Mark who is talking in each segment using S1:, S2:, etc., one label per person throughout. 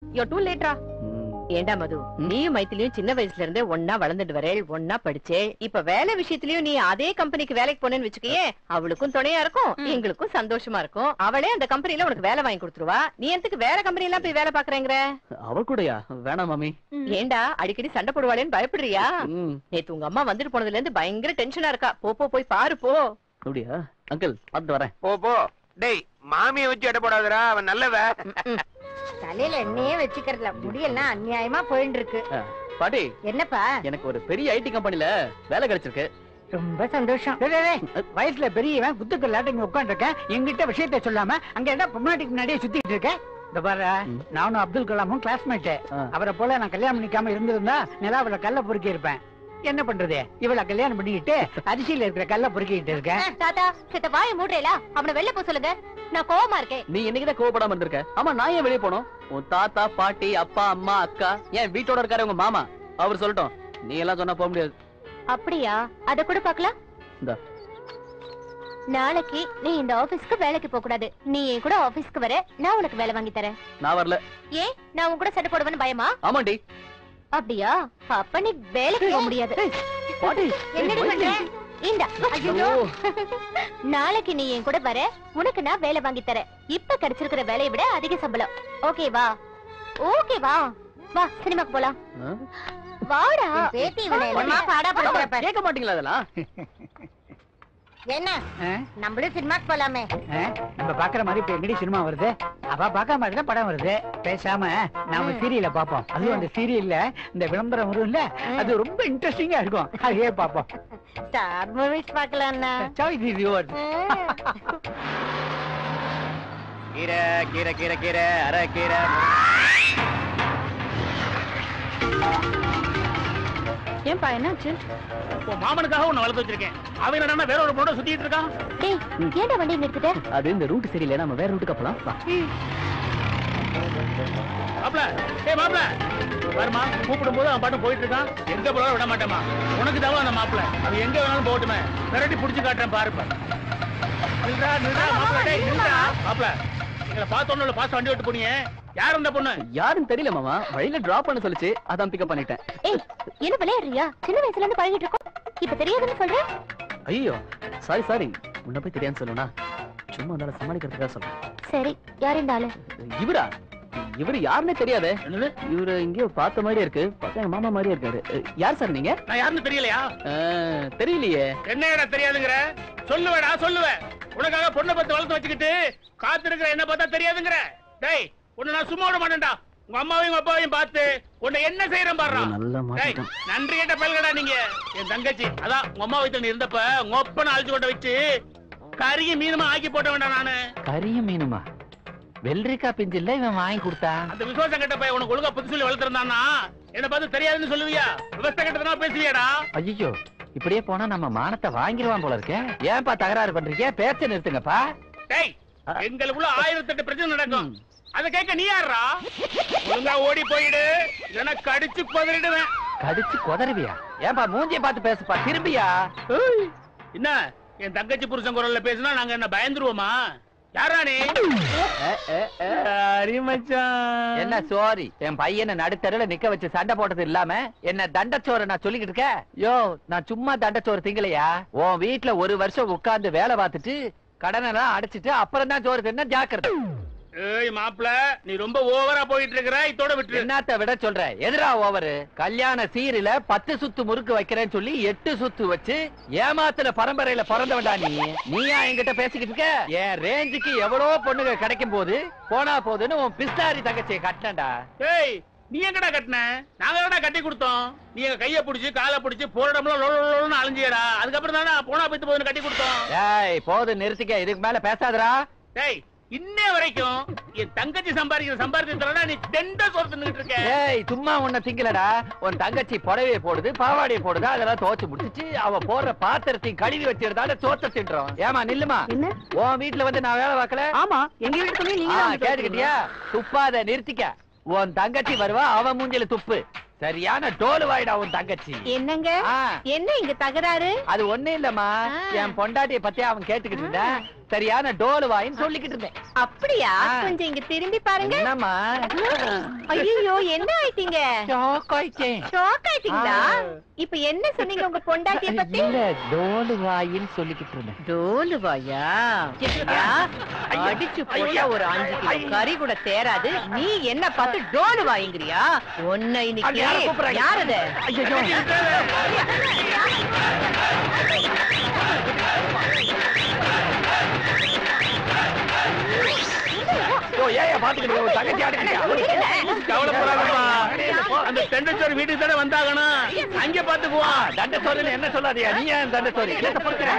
S1: யோ two லேட்ரா ஏண்டா மது
S2: ம்.
S1: நீயும் மைத்திலியும் சின்ன வயசுல இருந்தே ஒன்னா வளர்ந்துட்டு வரேள் ஒன்னா படிச்சே இப்ப வேலை விஷயத்திலயும் நீ அதே கம்பெனிக்கு வேலைக்கு போனேன்னு வச்சுக்கயே அவளுக்கும் துணையா இருக்கும் எங்களுக்கும் சந்தோஷமா இருக்கும் அவளே அந்த கம்பெனில உனக்கு வேலை வாங்கி கொடுத்துருவா நீ எதுக்கு வேற கம்பெனி எல்லாம் போய் வேலை பாக்குறேங்கிற
S2: அவ கூடயா வேணாம் மாமி
S1: ஏண்டா அடிக்கடி சண்டை போடுவாளேன்னு பயப்படுறியா
S2: ம்,
S1: நேத்து உங்க அம்மா வந்துட்டு போனதுல இருந்து பயங்கர டென்ஷனா இருக்கா போ போ போய் பாரு போ
S2: அப்படியா அங்கிள் பார்த்து வரேன்
S3: போ போ டேய் மாமிய வச்சு எடை போடாதடா அவன் நல்லவ
S4: தலையில எண்ணெயே வச்சுக்கிறதுல முடியெல்லாம் அநியாயமா போயிட்டு இருக்கு
S2: பாட்டி
S4: என்னப்பா
S2: எனக்கு ஒரு பெரிய ஐடி கம்பெனில வேலை கிடைச்சிருக்கு
S4: ரொம்ப சந்தோஷம்
S5: டேய், டேய், டேய், வயசுல பெரியவன் குத்துக்கல்லாட்ட இங்க உட்காந்துருக்கேன் எங்கிட்ட விஷயத்த சொல்லாம அங்க என்ன பொம்னாட்டிக்கு முன்னாடியே சுத்திட்டு இருக்கேன் இந்த பாரு
S2: ம்.
S5: நானும் அப்துல் கலாமும் கிளாஸ்மேட்
S2: ஆ.
S5: அவரை போல நான் கல்யாணம் பண்ணிக்காம இருந்திருந்தா நிலாவில கல்ல பொறுக்கி இருப்பேன் என்ன பண்றது இவள கல்யாணம் பண்ணிக்கிட்டு அரிசியில இருக்கிற கல்ல பொறுக்கிட்டு இருக்கேன்
S4: தாத்தா சித்த வாய மூடுறேலா அவனை வெளில போ சொல்லுங்க நான் கோவமா இருக்கேன்
S2: நீ என்னைக்குதான் கோவப்படாம இருந்திருக்க ஆமா நான் ஏன் வெளியே போனோம் உன் தாத்தா பாட்டி அப்பா அம்மா அக்கா ஏன் வீட்டோட இருக்காரு உங்க மாமா அவர் சொல்லட்டும் நீ எல்லாம் சொன்னா போக முடியாது
S4: அப்படியா அத கூட பாக்கலாம்
S2: இந்தா.
S4: நாளைக்கு நீ இந்த ஆபீஸ்க்கு வேலைக்கு போக கூடாது நீ என் கூட ஆபீஸ்க்கு வர நான் உனக்கு வேலை வாங்கி தரேன்
S2: நான் வரல
S4: ஏன் நான் உன் கூட சண்டை போடுவேன்னு பயமா
S2: ஆமாண்டி
S4: அப்படியா அப்ப நீ வேலைக்கு போக முடியாது
S2: பாட்டி
S4: என்னடி
S2: ஏய்,
S4: பண்ற இந்த ஐயோ
S2: ஐயோ.
S4: நாளைக்கு நீ என் கூட வர உனக்கு நான் வேலை வாங்கி தரேன் இப்ப கிடைச்சிருக்கிற வேலையை விட அதிக சம்பளம் ஓகேவா ஓகேவா வா சினிமாக்கு போலாம்
S2: ஆ?
S4: வாடா பேத்தி பாடா
S2: கேட்க மாட்டீங்களா அதெல்லாம்
S4: என்ன
S5: ஆ?
S4: நம்மளும் சினிமாக்கு போலாமே
S5: ஆ? நம்ம பாக்குற மாதிரி இப்ப எங்கடி சினிமா வருது அவ பாக்காம இருக்க படம் வருது பேசாம நாம சீரியல பாப்போம் அதுவும் அந்த சீரியல்ல இந்த விளம்பரம் வரும் இல்ல அது ரொம்ப இன்ட்ரெஸ்டிங்கா இருக்கும் அதையே பாப்போம்
S4: ஸ்டார் மூவிஸ் பாக்கலாம்னா
S5: சாய்ஸ் இஸ் யுவர்ஸ்
S3: கீரை கீரை கீரை கீரை அரை கீரை
S1: ஏன்பா என்னாச்சு
S3: உன் மாமனுக்காக உன்னை வளர்த்து வச்சிருக்கேன் அவன் என்னடா வேற ஒரு பொண்ணை சுத்திட்டு இருக்கான்
S4: டேய் ஏன்டா வண்டி நிறுத்திட்ட
S2: அது இந்த ரூட் சரியில்லை நம்ம வேற ரூட்டுக்கு போலாம் வா
S3: மாப்ள ஏய் மாப்ள வருமா கூப்பிடும் போது அவன் பாட்டு போயிட்டு இருக்கான் எங்க போனாலும் விட மாட்டேமா உனக்கு தான் அந்த மாப்ள அவன் எங்க வேணாலும் போகட்டுமே விரட்டி புடிச்சு காட்டுறேன் பாருப்ப நில்றா நில்றா மாப்ள டேய் நில்றா மாப்ள எங்களை பார்த்தோன்னு பாஸ் வண்டி விட்டு போனியே யார் அந்த பொண்ணு
S2: யாருன்னு தெரியல மாமா வழியில டிராப் பண்ண சொல்லுச்சு அதான் பிக்கப் பண்ணிட்டேன்
S4: ஏய் என்ன விளையாடுறியா சின்ன வயசுல இருந்து பழகிட்டு இருக்கோம் இப்ப தெரியாதுன்னு சொல்ற
S2: ஐயோ சாரி சாரி உன்னை போய் தெரியான்னு சொல்லுனா சும்மா அதனால சமாளிக்கிறதுக்காக சொல்றேன்
S4: சரி யார் இந்த ஆளு
S2: இவரா இவரு யாருன்னே தெரியாதே
S3: என்னது
S2: இவரு எங்கேயோ பார்த்த மாதிரியே இருக்கு பார்த்தா எங்க மாமா மாதிரியே இருக்காரு அஹ், யார் சார் நீங்க
S3: நான் யாருன்னு தெரியலையா
S2: அஹ், தெரியலையே
S3: என்னடா தெரியாதுங்கிற சொல்லுவேடா சொல்லுவேன் உனக்காக பொண்ணை பத்து வளர்த்து வச்சுக்கிட்டு காத்திருக்கிற என்ன பார்த்தா தெரியாதுங்கிற டேய் உன்னை நான் சும்மா விட மாட்டேன்டா உங்க அம்மாவையும் உங்க அப்பாவையும் பார்த்து உன்னை என்ன செய்யறேன் பாரு
S2: நல்லா
S3: டேய்,
S2: மாட்டிட்டான்
S3: நன்றி கேட்ட பயல்கடா நீங்க என் தங்கச்சி அதான் உங்க அம்மா வயித்துல நீ இருந்தப்ப உங்க ஒப்பனை அழிச்சு கொண்ட வச்சு கறியும் மீனுமா ஆக்கி போட்ட வேண்டாம் நானு
S5: கரிய மீனுமா வெள்ளரிக்கா பிஞ்சில்ல இவன் வாங்கி கொடுத்தான்
S3: அந்த விசுவாசம் கட்ட பையன் உனக்கு ஒழுங்கா புது சொல்லி வளர்த்திருந்தானா என்ன பார்த்து தெரியாதுன்னு சொல்லுவியா விவசாய கட்டதனா பேசுவியாடா
S5: ஐயோ இப்படியே போனா நம்ம மானத்தை வாங்கிடுவான் போல இருக்கே ஏன்பா தகராறு பண்றீங்க பேச்ச நிறுத்துங்கப்பா
S3: டேய் எங்களுக்குள்ள ஆயிரத்தெட்டு பிரச்சனை நடக்கும் அத கேட்க நீ யாரா ஒழுங்கா ஓடி போயிடு இல்லைன்னா கடிச்சு பதறிடுவேன்
S5: கடிச்சு குதறுவியா ஏன்பா மூஞ்சிய பார்த்து பேசுப்பா திரும்பியா
S3: ஏய், என்ன என் தங்கச்சி புருஷன் குரல்ல பேசினா நாங்க என்ன பயந்துருவோமா யாரா நீ மச்சான்
S5: என்ன சோரி என் பையனை நடுத்தருல நிக்க வச்சு சண்டை போட்டது இல்லாம என்ன தண்டச்சோறு நான் சொல்லிக்கிட்டு இருக்கேன் யோ நான் சும்மா தண்டச்சோறு திங்கலையா உன் வீட்டுல ஒரு வருஷம் உட்கார்ந்து வேலை பார்த்துட்டு கடனெல்லாம் அடைச்சிட்டு அப்புறம் தான் சோறு தின்ன ஜாக்கிரதை
S3: ஏய் மாப்ள நீ ரொம்ப ஓவரா போயிட்டு இருக்கிற இதோட விட்டுரு
S5: என்னத்த விட சொல்ற எதிரா ஓவரு கல்யாண சீரில பத்து சுத்து முறுக்கு வைக்கிறேன்னு சொல்லி எட்டு சுத்து வச்சு ஏமாத்துல பரம்பரையில பிறந்தவன்டா நீ நீயா என்கிட்ட பேசிக்கிட்டு இருக்க என் ரேஞ்சுக்கு எவ்வளவோ பொண்ணுங்க கிடைக்கும் போது போனா போதுன்னு உன் பிஸ்தாரி தங்கச்சியை கட்டினடா
S3: ஏய் நீ எங்கடா கட்டின நாங்க தானடா கட்டி கொடுத்தோம் நீ எங்க கைய புடிச்சு காலை புடிச்சு போற இடம்லாம் லொல லொலன்னு அலைஞ்சியடா அதுக்கப்புறம் தானே போனா பத்து போதுன்னு கட்டி கொடுத்தோம்
S5: ஏய் போதும் நிறுத்திக்க இதுக்கு மேல பேசாதடா
S3: டேய் இன்னே வரைக்கும் என் தங்கச்சி சம்பாதிக்கிற சம்பாதிக்கிறதுல நீ தெண்ட சோறு தின்னுட்டு இருக்க
S5: ஏய் சும்மா உன்னை திங்கலடா உன் தங்கச்சி புடவையை போடுது பாவாடையை போடுது அதெல்லாம் துவச்சு முடிச்சிச்சு அவ போடுற பாத்திரத்தையும் கழுவி வச்சிருந்தால சோத்த தின்றோம் ஏமா நில்லுமா
S1: என்ன
S5: உன் வீட்டுல வந்து நான் வேலை பார்க்கல
S1: ஆமா எங்க வீட்டு சொல்லி நீங்க
S5: ஆ,
S1: தான் வந்து
S5: கேட்டுக்கிட்டியா துப்பாத நிறுத்திக்க உன் தங்கச்சி வருவா அவ மூஞ்சில துப்பு சரியான டோலு வாயிடா உன் தங்கச்சி
S1: என்னங்க
S5: ஆ,
S1: என்ன இங்க தகராறு
S5: அது ஒண்ணு இல்லம்மா
S1: ஆ.
S5: என் பொண்டாட்டிய பத்தி அவன் கேட்டுக்கிட்டு இருந்தா சரியான டோல் வாயின்னு சொல்லிக்கிட்டு இருந்தேன்
S1: அப்படியா
S5: ஆ.
S1: கொஞ்சம் இங்க திரும்பி பாருங்க
S5: என்னம்மா
S1: ஐயோ என்ன ஆயிட்டீங்க
S5: ஷாக் ஆயிட்டேன்
S1: ஷாக் ஆயிட்டீங்களா
S5: ஆ.
S1: இப்ப என்ன சொன்னீங்க உங்க பொண்டாட்டிய பத்தி
S5: இல்ல டோல் வாயின்னு சொல்லிக்கிட்டு இருந்தேன்
S1: டோலுவாயா கேக்குறியா? அடிச்சு போட்டா ஒரு அஞ்சு கிலோ கறி கூட தேராது நீ என்ன பார்த்து டோலு வாங்கிறியா உன்னை
S5: அது
S1: இன்னைக்கு
S5: யாரை கூப்பிடுறாங்க?
S1: யார் அது
S5: ஓ ஏயா பாத்துக்கிட்டு இருக்க? உன் தங்கச்சி ஆடுக்கிறியா?
S3: கவலைப்படாதம்மா அந்த தெண்டச்சோறு வீட்டுக்கு தானே வந்தாகணும் அங்க பாத்துக்குவோம்
S5: தண்ட சோறுன்னு என்ன சொல்லாதியா நீ ஏன் தண்ட சோறு என்னத்த பொறுக்கிற?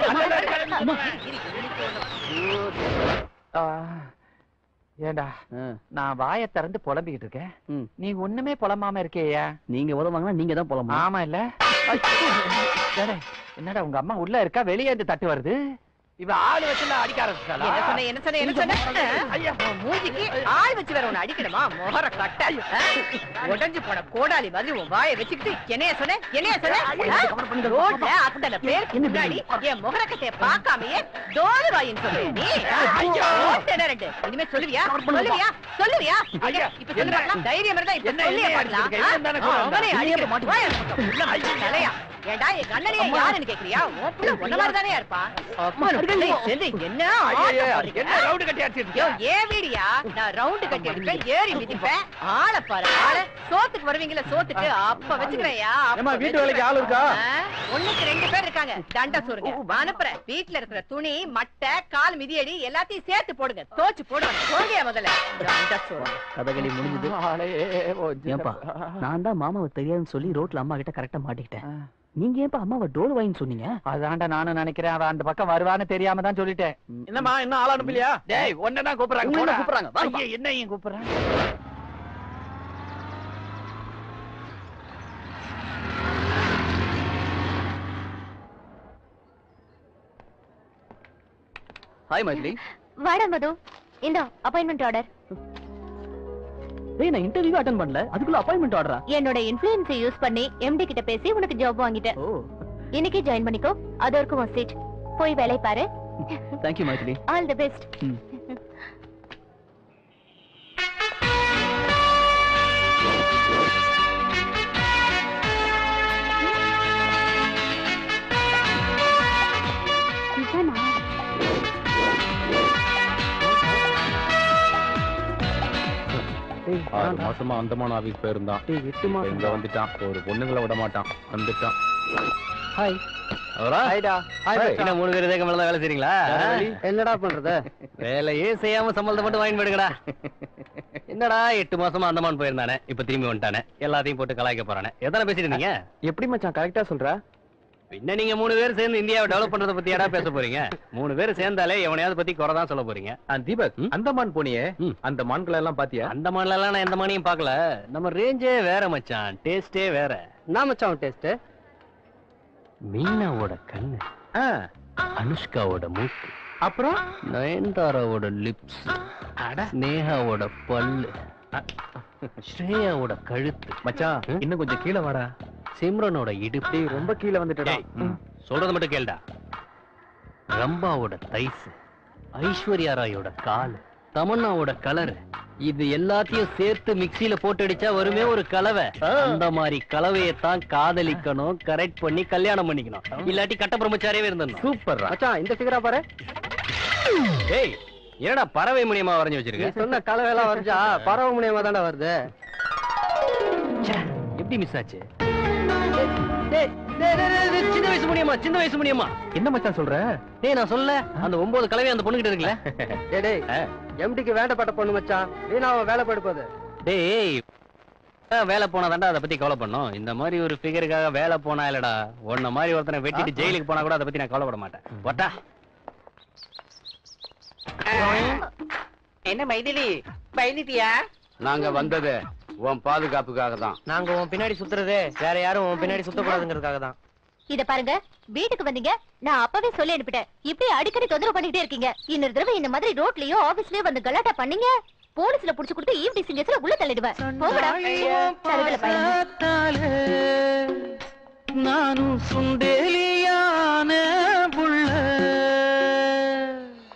S5: ஆ, ஏண்டா நான் வாயை திறந்து புலம்பிக்கிட்டு இருக்கேன்
S2: ம்.
S5: நீ ஒண்ணுமே புலம்பாம இருக்கேயா
S2: நீங்க உதவாங்கன்னா நீங்க தான் போலாமா
S5: ஆமா இல்ல டேய், என்னடா உங்க அம்மா உள்ள இருக்கா வெளியே இருந்து தட்டு வருது இவ ஆளு வச்சுல அடிக்க ஆரம்பிச்சாளா
S1: என்ன சொன்ன என்ன சொன்ன என்ன சொன்ன
S5: ஐயா.
S1: உன் மூஞ்சிக்கு ஆள் வச்சு வேற உன்னை அடிக்கணுமா மொகர கட்ட ஆ? உடைஞ்சு போன கோடாலி மாதிரி உன் வாயை வச்சுக்கிட்டு என்னைய சொன்ன என்னைய சொன்ன ஆ? ரோட்ல அத்தனை பேருக்கு முன்னாடி என் முகர கட்டைய பார்க்காமயே டோல் வாயின்னு சொல்றியா நீ
S5: ஐயோ.
S1: ரோட்ல என்ன ரெண்டு இனிமே சொல்லுவியா சொல்லுவியா சொல்லுவியா
S5: ஐயா,
S1: இப்ப சொல்லு
S5: என்ன?
S1: பார்க்கலாம் தைரியம் இருந்தா இப்ப
S5: என்ன
S1: சொல்லியே
S5: என்ன
S1: பார்க்கலாம்
S5: அடிச்சிருக்க?
S1: ஆ?
S5: என்ன தானே சொல்ல
S1: அவனே
S5: வந்தா?
S1: அடிக்க மாட்டேன் வாயை பக்கம். உள்ள மனுஷன் தலையா ஏடா என் கண்ணனையே யாருன்னு கேக்குறியா உன் புள்ள உன்ன மாதிரி தானே இருப்பான் டேய், செல்லு, என்ன
S5: ஐயா,
S1: ஆட்டம் போடுறீங்க?
S5: என்ன ரவுண்டு கட்டி அடிச்சிட்டு
S1: யோ,
S5: இருக்க?
S1: ஏன் வீடியா நான் ரவுண்டு கட்டி அடிப்பேன் ஏறி மிதிப்பேன் ஆளை பாரு ஆள சோத்துக்கு வருவீங்களா சோத்துக்கு அப்ப வச்சுக்கிறேயா அப்ப
S3: ஏம்மா, வீட்டு
S1: வச்சுக்கிறேன்.
S3: வேலைக்கு ஆள் இருக்கா?
S1: ஆ, ஒண்ணுக்கு ரெண்டு பேர் இருக்காங்க தண்டா சொல்லுங்க அனுப்புறேன் வீட்டுல இருக்கிற துணி மட்டை கால் மிதியடி எல்லாத்தையும் சேர்த்து போடுங்க தோச்சு போடுவாங்க போங்க முதல்ல தண்டா சொல்லுங்க
S2: கதகளி முடிஞ்சது
S5: ஆளே, ஓ,
S2: ஏன்பா நான் தான் மாமாவை தெரியாதுன்னு சொல்லி ரோட்ல அம்மா கிட்ட கரெக்டா மாட்டிக்கிட்டேன் நீங்க ஏன்பா அம்மாவை டோல் வாயின்னு சொன்னீங்க
S5: அதான்டா நானும் நினைக்கிறேன் அவன் அந்த பக்கம் வருவான்னு தெரியாம தான் சொல்லிட்டேன்
S3: என்னம்மா இன்னும் ஆள் அனுப்பலையா
S5: டேய் ஒன்னதான் கூப்பிடுறாங்க
S2: உங்களை
S5: போடா.
S2: கூப்பிடுறாங்க, வாங்கப்பா.
S5: ஐயா, என்ன ஏன் கூப்பிடுறாங்க
S2: ஹாய் மைத்லி
S4: வாடா மது இந்த அப்பாயின்மெண்ட் ஆர்டர்
S2: டேய் நான் இன்டர்வியூ அட்டன் பண்ணல அதுக்குள்ள அப்பாயின்மெண்ட் ஆர்டரா
S4: என்னோட இன்ஃபுளுன்ஸை யூஸ் பண்ணி எம்டி கிட்ட பேசி உனக்கு ஜாப் வாங்கிட்டேன்
S2: ஓ
S4: இன்னைக்கே ஜாயின் பண்ணிக்கோ அது வரைக்கும் உன் சீட் போய் வேலை பாரு
S2: thank you Maithili
S4: all the best
S2: ம்.
S3: ஆறு மாசமா அந்தமான் ஆபீஸ் போயிருந்தான்
S2: டேய் எட்டு
S3: இப்ப
S2: மாசம்
S3: இங்க வந்துட்டான் ஒரு பொண்ணுங்களை விட மாட்டான் வந்துட்டான்
S2: ஹாய்
S3: அவரா
S2: ஹாய்டா என்ன மூணு பேர் இதே கம்பெனில வேலை செய்றீங்களா என்னடா பண்றது வேலையே செய்யாம சம்பளத்தை மட்டும் வாங்கி போயிடுங்கடா என்னடா எட்டு மாசமா அந்தமான் போயிருந்தானே இப்ப திரும்பி வந்துட்டானே எல்லாத்தையும் போட்டு கலாய்க்க போறானே எத்தனை பேசிட்டு இருந்தீங்க
S6: எப்படி மச்சான் கரெக்டா சொல்ற
S2: பின்ன நீங்க மூணு பேர் சேர்ந்து இந்தியாவை டெவலப் பண்றத பத்தி ஏடா பேச போறீங்க மூணு பேர் சேர்ந்தாலே எவனையாவது பத்தி குறை தான் சொல்ல போறீங்க
S3: தீபக்
S2: ம்?
S3: அந்தமான் போனியே
S2: ம்.
S3: அந்த மான்களை எல்லாம் பாத்தியா
S2: அந்த மாநிலம் நான் எந்த மானியும் பார்க்கல நம்ம ரேஞ்சே வேற மச்சான் டேஸ்டே வேற
S6: நான் மச்சான் டேஸ்ட்
S2: மீனாவோட கண்ணு அனுஷ்காவோட மூக்கு
S3: அப்புறம்
S2: நயன்தாராவோட லிப்ஸ் நேஹாவோட பல்லு ஸ்ரேயாவோட கழுத்து
S3: மச்சான்
S2: ம்?
S3: இன்னும் கொஞ்சம் கீழே வாடா
S2: சிம்ரனோட இடுப்பு
S6: ரொம்ப கீழே வந்துட்டடா
S2: டேய், சொல்றத மட்டும் கேளுடா ரம்பாவோட தைஸ் ஐஸ்வர்யா ராயோட கால் தமன்னாவோட கலர் இது எல்லாத்தையும் சேர்த்து மிக்ஸில போட்டு அடிச்சா வருமே ஒரு கலவை அந்த மாதிரி கலவையத்தான் காதலிக்கணும் கரெக்ட் பண்ணி கல்யாணம் பண்ணிக்கணும் இல்லாட்டி கட்ட பிரம்மச்சாரியாவே இருந்துடணும்
S3: சூப்பர்ரா
S6: மச்சான் இந்த ஃபிகரா பாரு
S2: டேய் என்னடா பறவை மூலியமா வரைஞ்சு
S6: நீ
S2: வச்சிருக்க
S6: சொன்ன கலவையெல்லாம் வரைஞ்சா பறவை மூலியமா தானே வருது
S2: ச்சே, எப்படி மிஸ் ஆச்சு டேய், டேய், டேய், டேய், டேய், சின்ன வயசு முடியுமா சின்ன வயசு முடியுமா
S3: என்ன மச்சான் சொல்ற
S2: டேய் நான் சொல்ல அந்த ஒன்பது கலவை அந்த பொண்ணுகிட்ட இருக்குல்ல
S6: டேய் டேய்
S2: ஆ.
S6: எம்டிக்கு வேண்டப்பட்ட பொண்ணு மச்சான் வீணா அவன் வேலை படுப்பது
S2: டேய் ஆ, வேலை போனா தாண்டா அதை பத்தி கவலை பண்ணும் இந்த மாதிரி ஒரு ஃபிகருக்காக வேலை போனா இல்லடா உன்ன மாதிரி ஒருத்தனை வெட்டிட்டு ஜெயிலுக்கு போனா கூட அதை பத்தி நான் கவலைப்பட மாட்டேன் ஒட்டா
S1: என்ன மைதிலி பயந்துட்டியா
S7: நாங்க வந்தது உன் பாதுகாப்புக்காக தான்
S6: நாங்க உன் பின்னாடி சுத்துறதே வேற யாரும் உன் பின்னாடி சுத்தக்கூடாதுங்கிறதுக்காக தான்
S4: இத பாருங்க வீட்டுக்கு வந்தீங்க நான் அப்பவே சொல்லி அனுப்பிட்டேன் இப்படி அடிக்கடி தொந்தரவு பண்ணிட்டே இருக்கீங்க இன்னொரு தடவை இந்த மாதிரி ரோட்லயோ ஆபீஸ்லயோ வந்து கலாட்டா பண்ணீங்க போலீஸ்ல புடிச்சு கொடுத்து ஈவினிங் சிங்கத்துல உள்ள தள்ளிடுவேன் போங்கடா தருதல பையன்
S5: நானும் சுண்டேலியான புள்ள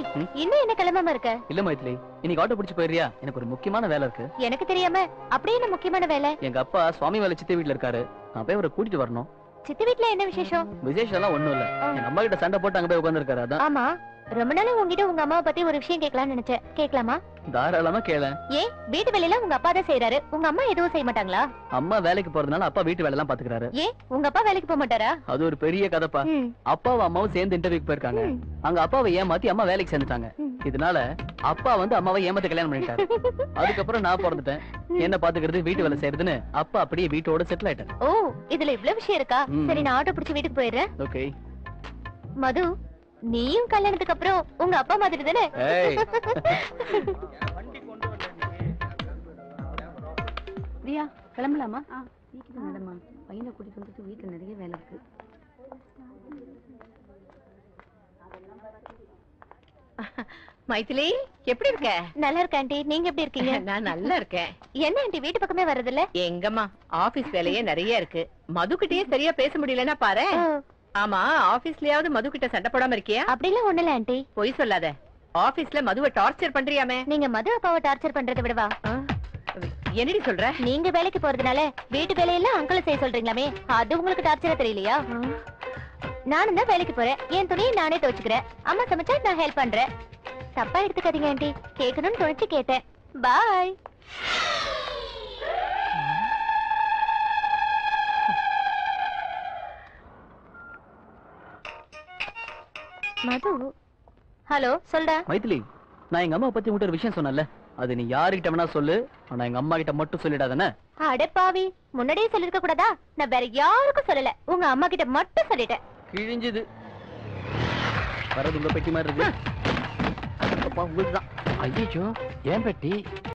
S2: ம்?
S4: இன்னும் என்ன கிளம்பாம இருக்க
S2: இல்ல மைத்லி இன்னைக்கு ஆட்டோ பிடிச்சு போயிடுறியா எனக்கு ஒரு முக்கியமான வேலை இருக்கு
S4: எனக்கு தெரியாம அப்படியே என்ன முக்கியமான வேலை
S2: எங்க அப்பா சுவாமி வேலை சித்தி வீட்ல இருக்காரு நான் போய் அவரை கூட்டிட்டு வரணும்
S4: சித்தி வீட்ல என்ன விசேஷம்
S2: விசேஷம் எல்லாம் ஒண்ணும் இல்ல
S4: ஆ.
S2: எங்க அம்மா கிட்ட சண்டை போட்டு அங்க போய் உட்காந்துருக்காரு அதான்
S4: ஆமா ரொம்ப நாளா உங்ககிட்ட உங்க அம்மாவை பத்தி ஒரு விஷயம் கேட்கலாம்னு நினைச்சேன் கேட்கலாமா
S2: தாராளமா கேள
S4: ஏன் வீட்டு வேலையில உங்க அப்பா தான் செய்யறாரு உங்க அம்மா எதுவும் செய்ய மாட்டாங்களா
S2: அம்மா வேலைக்கு போறதுனால அப்பா வீட்டு வேலை எல்லாம் பாத்துக்கிறாரு
S4: ஏன் உங்க அப்பா வேலைக்கு போக மாட்டாரா
S2: அது ஒரு பெரிய கதைப்பா
S4: ம்,
S2: அப்பாவும் அம்மாவும் சேர்ந்து இன்டர்வியூக்கு போயிருக்காங்க
S4: ம்,
S2: அங்க அப்பாவை ஏமாத்தி அம்மா வேலைக்கு சேர்ந்துட்டாங்க
S4: ம்.
S2: இதனால அப்பா வந்து அம்மாவை ஏமாத்தி கல்யாணம் பண்ணிட்டாரு அதுக்கப்புறம் நான் பிறந்துட்டேன் என்ன பாத்துக்கிறது வீட்டு வேலை செய்யறதுன்னு அப்பா அப்படியே வீட்டோட செட்டில் ஆயிட்டாரு
S4: ஓ இதுல இவ்ளவு விஷயம் இருக்கா
S2: ம்.
S4: சரி நான் ஆட்டோ பிடிச்சு வீட்டுக்கு போயிடுறேன்
S2: ஓகே
S4: மது நீயும் கல்யாணத்துக்கு அப்புறம் உங்க அப்பா மாதிரி தானே
S2: ஏய்
S1: பிரியா கிளம்பலாமா வீட்டுக்கு மேடமா பையனை கூட்டிட்டு வந்துட்டு வீட்டுல நிறைய வேலை இருக்கு மைதிலி எப்படி இருக்க
S4: நல்லா இருக்க ஆண்டி நீங்க எப்படி இருக்கீங்க
S1: நான் நல்லா இருக்கேன்
S4: என்ன ஆண்டி வீட்டு பக்கமே வர்றதில்ல
S1: எங்கம்மா ஆபீஸ் வேலையே நிறைய இருக்கு மதுகிட்டயே சரியா பேச முடியலன்னா பாரு
S4: ஓ,
S1: ஆமா ஆபீஸ்லயாவது மது கிட்ட சண்டை போடாம இருக்கியா
S4: அப்படிலாம் ஒண்ணு இல்ல ஆண்டி
S1: பொய் சொல்லாத ஆபீஸ்ல மதுவை டார்ச்சர் பண்றியாமே
S4: நீங்க மது அப்பாவை டார்ச்சர் பண்றதை விடவா
S1: ஆ? என்னடி சொல்ற
S4: நீங்க வேலைக்கு போறதுனால வீட்டு வேலையெல்லாம் அங்கிள் செய்ய சொல்றீங்களாமே அது உங்களுக்கு டார்ச்சரா தெரியலையா நானும் தான் வேலைக்கு போறேன் என் துணியை நானே துவச்சுக்கிறேன் அம்மா சமைச்சா நான் ஹெல்ப் பண்றேன் தப்பா எடுத்துக்காதீங்க ஆண்டி கேட்கணும்னு துணைச்சு கேட்டேன் பாய் மது ஹலோ சொல்டா
S2: மைதிலி நான் எங்க அம்மா பத்தி உங்கள்ட்ட ஒரு விஷயம் சொன்னேன்ல அது நீ யாருகிட்ட வேணா சொல்லு ஆனா எங்க அம்மா கிட்ட மட்டும் சொல்லிடாதானே
S4: அடப்பாவி முன்னாடியே சொல்லிருக்க கூடாதா நான் வேற யாருக்கும் சொல்லல உங்க அம்மா கிட்ட மட்டும் சொல்லிட்டேன்
S2: கிழிஞ்சுது வரது உங்க பெட்டி மாதிரி இருக்கு அப்பா உங்களுக்குதான்
S5: ஐயோ ஏன் பெட்டி